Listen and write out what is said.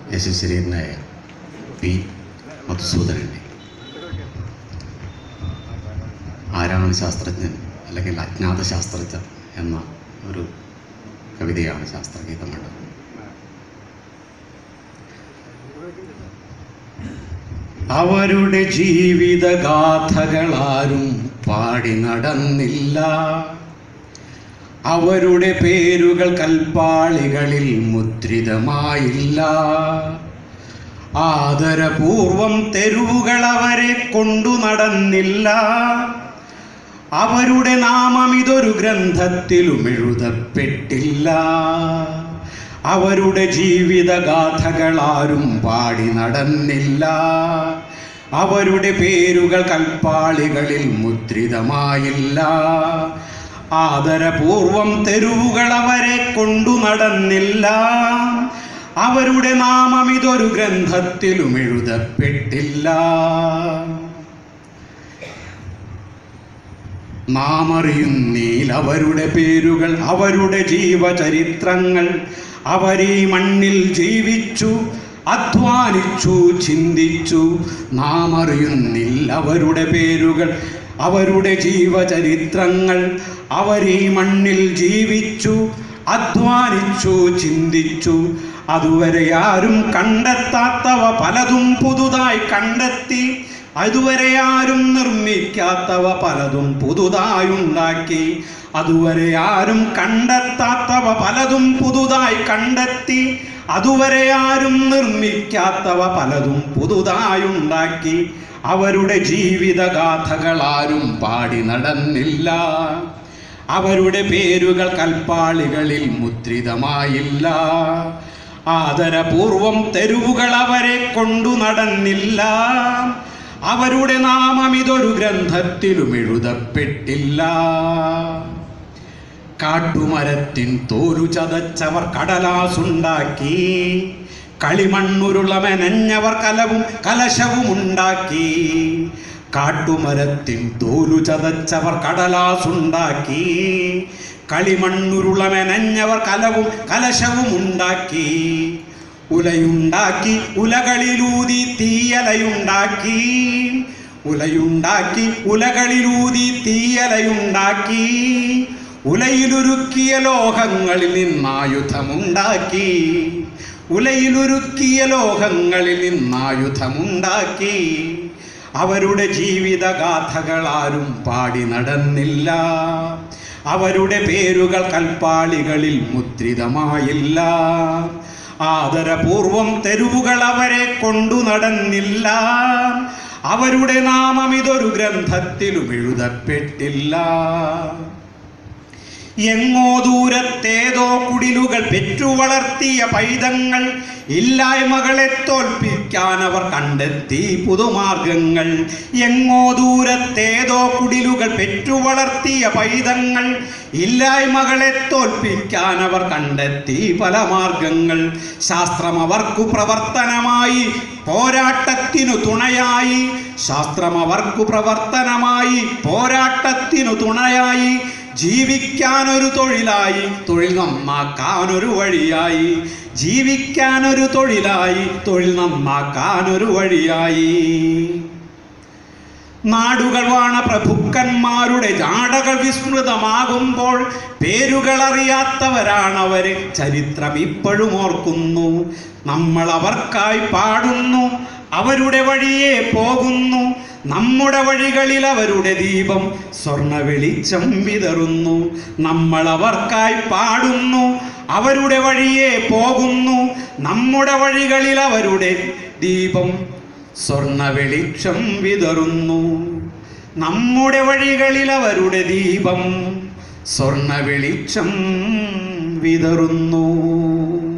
യശസ്വരീയനായ P മധുസൂദനൻ്റെ ആരാണ് ശാസ്ത്രജ്ഞൻ അല്ലെങ്കിൽ അജ്ഞാത ശാസ്ത്രജ്ഞൻ എന്ന ഒരു കവിതയാണ് ശാസ്ത്രഗീതങ്ങൾ അവരുടെ ജീവിതഗാഥകളാരും പാടി നടന്നില്ല അവരുടെ പേരുകൾ കൽപ്പാളികളിൽ മുദ്രിതമായില്ല ആദരപൂർവം തെരുവുകൾ അവരെ കൊണ്ടു നടന്നില്ല അവരുടെ നാമം ഇതൊരു ഗ്രന്ഥത്തിലും എഴുതപ്പെട്ടില്ല അവരുടെ ജീവിതഗാഥകളാരും പാടി നടന്നില്ല അവരുടെ പേരുകൾ കൽപ്പാളികളിൽ മുദ്രിതമായില്ല ആദരപൂർവം തെരുവുകൾ അവരെ കൊണ്ടു നടന്നില്ല അവരുടെ നാമം ഇതൊരു ഗ്രന്ഥത്തിലും എഴുതപ്പെട്ടില്ല നാം അറിയുന്നീൽ അവരുടെ പേരുകൾ അവരുടെ ജീവചരിത്രങ്ങൾ അവരീ മണ്ണിൽ ജീവിച്ചു അധ്വാനിച്ചു ചിന്തിച്ചു നാം അറിയുന്നില്ല അവരുടെ പേരുകൾ അവരുടെ ജീവചരിത്രങ്ങൾ അവരീ മണ്ണിൽ ജീവിച്ചു അധ്വാനിച്ചു ചിന്തിച്ചു അതുവരെ ആരും കണ്ടെത്താത്തവ പലതും പുതുതായി കണ്ടെത്തി അതുവരെ ആരും നിർമ്മിക്കാത്തവ പലതും പുതുതായി ഉണ്ടാക്കി അതുവരെ ആരും കണ്ടെത്താത്തവ പലതും പുതുതായി കണ്ടെത്തി അതുവരെ ആരും നിർമ്മിക്കാത്തവ പലതും പുതുതായി ഉണ്ടാക്കി അവരുടെ ജീവിതഗാഥകളാരും പാടി നടന്നില്ല അവരുടെ പേരുകൾ കൽപ്പാളികളിൽ മുദ്രിതമായില്ല ആദരപൂർവം തെരുവുകൾ അവരെ കൊണ്ടു നടന്നില്ല അവരുടെ നാമം ഇതൊരു ഗ്രന്ഥത്തിലും എഴുതപ്പെട്ടില്ല കാട്ടുമരത്തിൻ തോരു ചതച്ചവർ കടലാസുണ്ടാക്കി കളിമണ്ണുരുളമെനഞ്ഞവർ കലവും കലശവും ഉണ്ടാക്കി കാട്ടുമരത്തിൻ തോലു ചതച്ചവർ കടലാസുണ്ടാക്കി കളിമണ്ണുരുളമെനഞ്ഞവർ കലവും കലശവും ഉണ്ടാക്കി ഉലയുണ്ടാക്കി ഉലകളിലൂതി തീയലയുണ്ടാക്കി ഉലയുണ്ടാക്കി ഉലകളിലൂതി തീയലയുണ്ടാക്കി ഉലയിലുരുക്കിയ ലോഹങ്ങളിൽ നിന്നായുധമുണ്ടാക്കി ഉലയിലുരുക്കിയ ലോഹങ്ങളിൽ നിന്നായുധമുണ്ടാക്കി അവരുടെ ജീവിതഗാഥകളാരും പാടി നടന്നില്ല അവരുടെ പേരുകൾ കൽപ്പാളികളിൽ മുദ്രിതമായില്ല ആദരപൂർവം തെരുവുകൾ അവരെ കൊണ്ടു നടന്നില്ല അവരുടെ നാമം ഇതൊരു ഗ്രന്ഥത്തിലും എഴുതപ്പെട്ടില്ല എങ്ങോ ദൂരത്തേതോ കുടിലുകൾ പെറ്റു വളർത്തിയ പൈതങ്ങൾ ഇല്ലായ്മകളെ തോൽപ്പിക്കാൻ അവർ കണ്ടെത്തി പുതുമാർഗങ്ങൾ എങ്ങോ ദൂരത്തേതോ കുടിലുകൾ പെറ്റു വളർത്തിയ പൈതങ്ങൾ ഇല്ലായ്മകളെ തോൽപ്പിക്കാൻ അവർ കണ്ടെത്തി പല മാർഗങ്ങൾ ശാസ്ത്രം അവർക്കു പ്രവർത്തനമായി പോരാട്ടത്തിനു തുണയായി ശാസ്ത്രം അവർക്കു പ്രവർത്തനമായി പോരാട്ടത്തിനു തുണയായി ജീവിക്കാനൊരു തൊഴിലായി തൊഴിൽ നന്നാക്കാനൊരു വഴിയായി ജീവിക്കാനൊരു തൊഴിലായി തൊഴിൽ നന്നാക്കാനൊരു വഴിയായി നാടുകൾ വാണ പ്രഭുക്കന്മാരുടെ ജാടകൾ വിസ്മൃതമാകുമ്പോൾ പേരുകൾ അറിയാത്തവരാണവര് ചരിത്രം ഇപ്പോഴും ഓർക്കുന്നു നമ്മൾ അവർക്കായി പാടുന്നു അവരുടെ വഴിയെ പോകുന്നു നമ്മുടെ വഴികളിൽ അവരുടെ ദീപം സ്വർണ്ണ വെളിച്ചം വിതറുന്നു നമ്മൾ അവർക്കായി പാടുന്നു അവരുടെ വഴിയെ പോകുന്നു നമ്മുടെ വഴികളിൽ അവരുടെ ദീപം സ്വർണ്ണ വെളിച്ചം വിതറുന്നു നമ്മുടെ വഴികളിൽ അവരുടെ ദീപം സ്വർണ്ണ വെളിച്ചം വിതറുന്നു